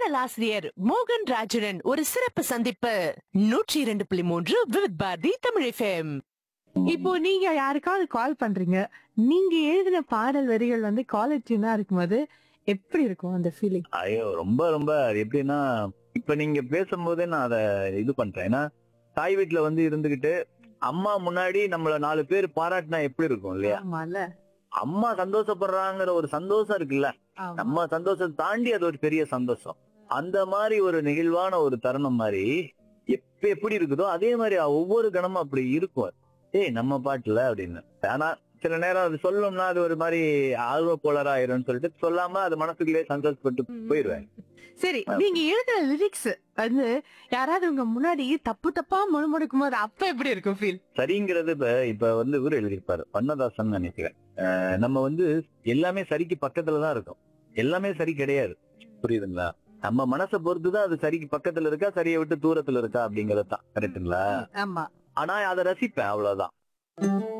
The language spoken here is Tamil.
பாடலாசிரியர் மோகன் ராஜனன் ஒரு சிறப்பு சந்திப்பு நூற்றி இரண்டு புள்ளி மூன்று விவித் பாரதி தமிழ் எஃப்எம் இப்போ நீங்க யாருக்காவது கால் பண்றீங்க நீங்க எழுதின பாடல் வரிகள் வந்து காலேஜ் டியூனா இருக்கும்போது எப்படி இருக்கும் அந்த ஃபீலிங் ஐயோ ரொம்ப ரொம்ப அது எப்படின்னா இப்ப நீங்க பேசும்போதே நான் அதை இது பண்றேன் ஏன்னா தாய் வீட்டுல வந்து இருந்துகிட்டு அம்மா முன்னாடி நம்மள நாலு பேர் பாராட்டினா எப்படி இருக்கும் இல்லையா ஆமால அம்மா சந்தோஷப்படுறாங்கிற ஒரு சந்தோஷம் இருக்குல்ல ஆமா. நம்ம சந்தோஷம் தாண்டி அது ஒரு பெரிய சந்தோஷம் அந்த மாதிரி ஒரு நெகிழ்வான ஒரு தருணம் மாதிரி எப்ப எப்படி இருக்குதோ அதே மாதிரி ஒவ்வொரு கணமும் அப்படி இருக்கும் ஏய் நம்ம பாட்டுல அப்படின்னு ஆனா சில நேரம் அது சொல்லணும்னா அது ஒரு மாதிரி ஆர்வ கோளரா ஆயிரும்னு சொல்லிட்டு சொல்லாம அது மனசுக்குள்ளே சந்தோஷப்பட்டு போயிருவேன் சரி நீங்க எழுதுற லிரிக்ஸ் வந்து யாராவது உங்க முன்னாடி தப்பு தப்பா முணுமுணுக்கும் போது அப்ப எப்படி இருக்கும் ஃபீல் சரிங்கிறது இப்ப இப்ப வந்து இவர் எழுதியிருப்பாரு பன்னதாசன் நினைக்கிறேன் அஹ் நம்ம வந்து எல்லாமே சரிக்கு பக்கத்துலதான் இருக்கும் எல்லாமே சரி கிடையாது புரியுதுங்களா நம்ம மனசை பொறுத்துதான் அது சரிக்கு பக்கத்துல இருக்கா சரியை விட்டு தூரத்துல இருக்கா அப்படிங்கறது தான் கரெக்டுங்களா ஆமா ஆனா அதை ரசிப்பேன் அவ்வளவுதான்